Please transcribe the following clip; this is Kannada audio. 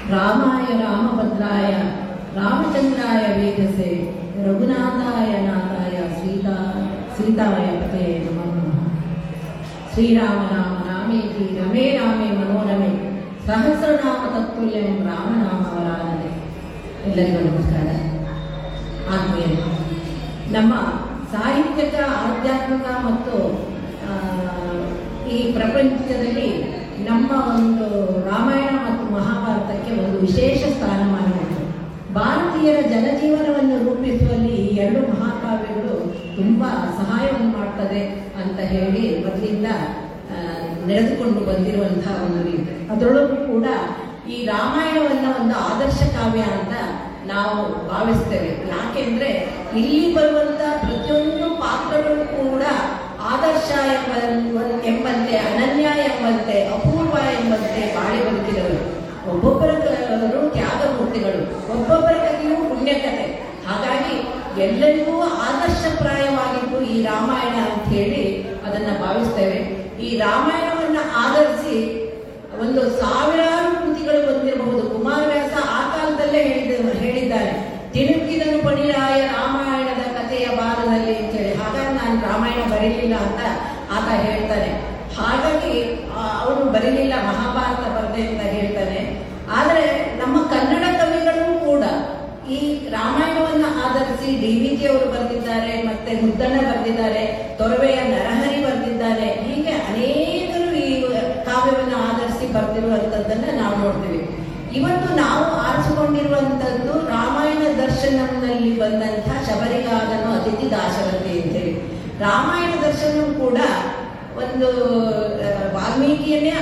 ರಾಮಾಯ ರಾಮಭದ್ರಾಯ ರಾಮಚಂದ್ರಾಯ ವೇದಸೆ ರಘುನಾಥಾಯ ನಾಥಾಯ ಸೀತಾ ಸೀತಾಯ ಪತೆ ನಮಃ ನಮಃ ಶ್ರೀರಾಮ ರಾಮ ರಾಮೇತಿ ರಮೇ ರಾಮೇ ಮನೋರಮೆ ಸಹಸ್ರನಾಮ ತತ್ಪುಲ್ಯಂ ರಾಮನಾಮ ವರಾನನೆ ಎಲ್ಲರಿಗೂ ನಮಸ್ಕಾರ ಆತ್ಮೀಯರೇ ನಮ್ಮ ಸಾಹಿತ್ಯಿಕ ಆಧ್ಯಾತ್ಮಿಕ ಮತ್ತು ಆ, ಈ ಪ್ರಪಂಚದಲ್ಲಿ ನಮ್ಮ ಒಂದು ರಾಮಾಯಣ ಮತ್ತು ಮಹಾಭಾರತಕ್ಕೆ ಒಂದು ವಿಶೇಷ ಸ್ಥಾನಮಾನ ಉಂಟು ಭಾರತೀಯರ ಜನಜೀವನವನ್ನು ರೂಪಿಸುವಲ್ಲಿ ಈ ಎರಡು ಮಹಾಕಾವ್ಯಗಳು ತುಂಬಾ ಸಹಾಯವನ್ನು ಮಾಡ್ತದೆ ಅಂತ ಹೇಳಿ ಮೊದಲಿಂದ ಆ, ನಡೆದುಕೊಂಡು ಬಂದಿರುವಂತಹ ಒಂದು ರೀತಿ ಅದರೊಳಗೂ ಕೂಡ ಈ ರಾಮಾಯಣವನ್ನ ಒಂದು ಆದರ್ಶ ಕಾವ್ಯ ಅಂತ ನಾವು ಭಾವಿಸ್ತೇವೆ ಯಾಕೆಂದ್ರೆ ಇಲ್ಲಿ ಬರುವಂತ ಪ್ರತಿಯೊಂದು ಪಾತ್ರಗಳು ಕೂಡ ಆದರ್ಶ ಎಂಬ ಎಂಬಂತೆ ಅನನ್ಯ ಎಂಬಂತೆ ಅಪೂರ್ವ ಎಂಬಂತೆ ಬಾಳಿ ಬದುಕಿದವರು ಒಬ್ಬೊಬ್ಬರ ಕಥೆಗಳು ತ್ಯಾಗಮೂರ್ತಿಗಳು ಒಬ್ಬೊಬ್ಬರ ಕಥೆಯೂ ಪುಣ್ಯಕಥೆ ಹಾಗಾಗಿ ಎಲ್ಲರಿಗೂ ಆದರ್ಶಪ್ರಾಯವಾಗಿದ್ದು ಈ ರಾಮಾಯಣ ಅಂತ ಹೇಳಿ ಅದನ್ನ ಭಾವಿಸ್ತೇವೆ ಈ ರಾಮಾಯಣವನ್ನ ಆಧರಿಸಿ ಒಂದು ಸಾವಿರಾರು ಕೃತಿಗಳು ಬಂದಿರಬಹುದು ಕುಮಾರವ್ಯಾಸ ಆ ಕಾಲದಲ್ಲೇ ಹೇಳಿದ ಹೇಳಿದ್ದಾನೆ ತಿರುಗಿದನು ಪಣಿರಾಯ ರಾಮಾಯಣದ ಕಥೆಯ ಭಾರದಲ್ಲಿ ಅಂತೇಳಿ ಹಾಗಾಗಿ ನಾನು ರಾಮಾಯಣ ಬರೀಲಿಲ್ಲ ಅಂತ ಆತ ಹೇಳ್ತಾನೆ ಹಾಗಾಗಿ ಅವನು ಬರೀಲಿಲ್ಲ ಮಹಾಭಾರತ ಬರದೆ ಅಂತ ಹೇಳ್ತಾನೆ ಆದರೆ ನಮ್ಮ ಕನ್ನಡ ಕವಿಗಳು ಕೂಡ ಈ ರಾಮಾಯಣವನ್ನ ಆಧರಿಸಿ ಡಿ ವಿ ಜಿ ಅವರು ಬರೆದಿದ್ದಾರೆ ಮತ್ತೆ ಮುದ್ದಣ್ಣ ಬರೆದಿದ್ದಾರೆ ತೊರವೆಯ ನರಹರಿ ಬರೆದಿದ್ದಾರೆ ಹೀಗೆ ಅನೇಕರು ಈ ಕಾವ್ಯವನ್ನು ಆಧರಿಸಿ ಬರೆದಿರುವಂತದ್ದನ್ನ ನಾವು ನೋಡ್ತೀವಿ ಇವತ್ತು ನಾವು ಆರಿಸಿಕೊಂಡಿರುವಂತದ್ದು ರಾಮಾಯಣ ದರ್ಶನಂನಲ್ಲಿ ಬಂದಂತ ಶಬರಿಗಾದನು ಅತಿಥಿ ದಾಶರಥಿ ಅಂತೇಳಿ ರಾಮಾಯಣ ದರ್ಶನ ಕೂಡ ಒಂದು ಆ, ವಾಲ್ಮೀಕಿಯನ್ನೇ